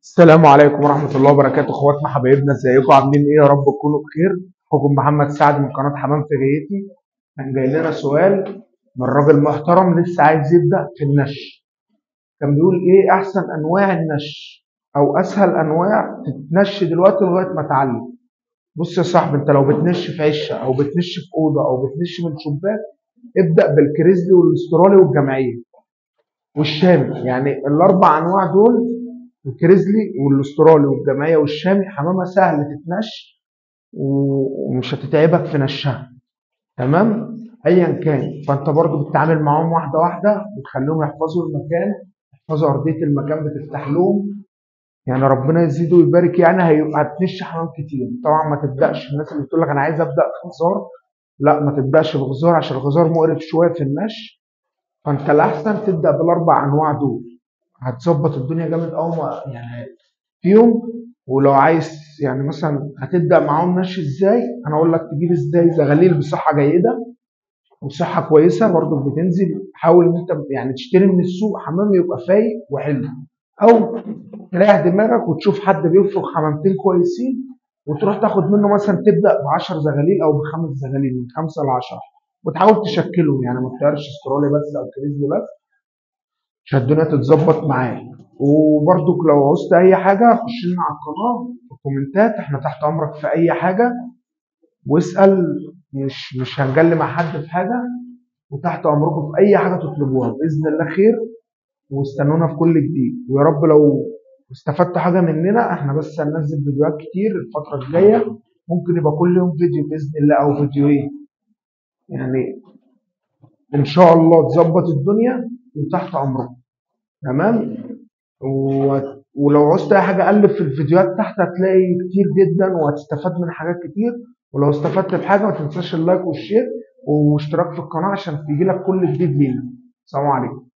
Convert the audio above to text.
السلام عليكم ورحمة الله وبركاته اخواتنا حبايبنا ازيكم عاملين ايه يا رب تكونوا بخير اخوكم محمد سعد من قناة حمام في غيتي كان جاي لنا سؤال من راجل محترم لسه عايز يبدأ في النش كان بيقول ايه احسن انواع النش او اسهل انواع تتنش دلوقتي لغاية ما تعلم بص يا صاحبي انت لو بتنش في عشة او بتنش في اوضة او بتنش من شباك ابدأ بالكريزلي والاسترالي والجمعية والشامي يعني الاربع انواع دول الكريزلي والاسترالي والجمعيه والشامي حمامه سهل تتنش ومش هتتعبك في نشها تمام ايا كان فانت برضو بتتعامل معاهم واحده واحده بتخليهم يحفظوا المكان يحفظوا ارضيه المكان بتفتح لهم يعني ربنا يزيده ويبارك يعني هيبقى هتنش حمام كتير طبعا ما تبداش الناس اللي بتقول لك انا عايز ابدا في غزار لا ما تبداش بغزار عشان الغزار مقرف شويه في النش فانت الاحسن تبدا بالاربع انواع دول هتظبط الدنيا جامد قوي يعني فيهم ولو عايز يعني مثلا هتبدا معاهم ماشي ازاي انا اقول لك تجيب ازاي زغاليل بصحه جيده وصحه كويسه برضه بتنزل حاول ان انت يعني تشتري من السوق حمام يبقى فايق وحلو او تريح دماغك وتشوف حد بيفرق حمامتين كويسين وتروح تاخد منه مثلا تبدا ب 10 زغاليل او بخمس زغاليل من 5 ل 10 وتحاول تشكلهم يعني ما تغيرش استرالي بس او كريزلي بس عشان الدنيا تتظبط معاك وبرضك لو عوزت اي حاجه خش لنا على القناه في الكومنتات احنا تحت امرك في اي حاجه واسال مش مش هنجلي مع حد في حاجه وتحت امركم في اي حاجه تطلبوها باذن الله خير واستنونا في كل جديد ويا رب لو استفدتوا حاجه مننا احنا بس هننزل فيديوهات كتير الفتره الجايه ممكن يبقى كل يوم فيديو باذن الله او فيديوهين يعني ان شاء الله تظبط الدنيا وتحت امركم تمام و... ولو عوزت اي حاجه قلب في الفيديوهات تحت هتلاقي كتير جدا وهتستفاد من حاجات كتير ولو استفدت بحاجه ما تنساش اللايك والشير واشتراك في القناه عشان تيجي لك كل جديد لينا سلام عليكم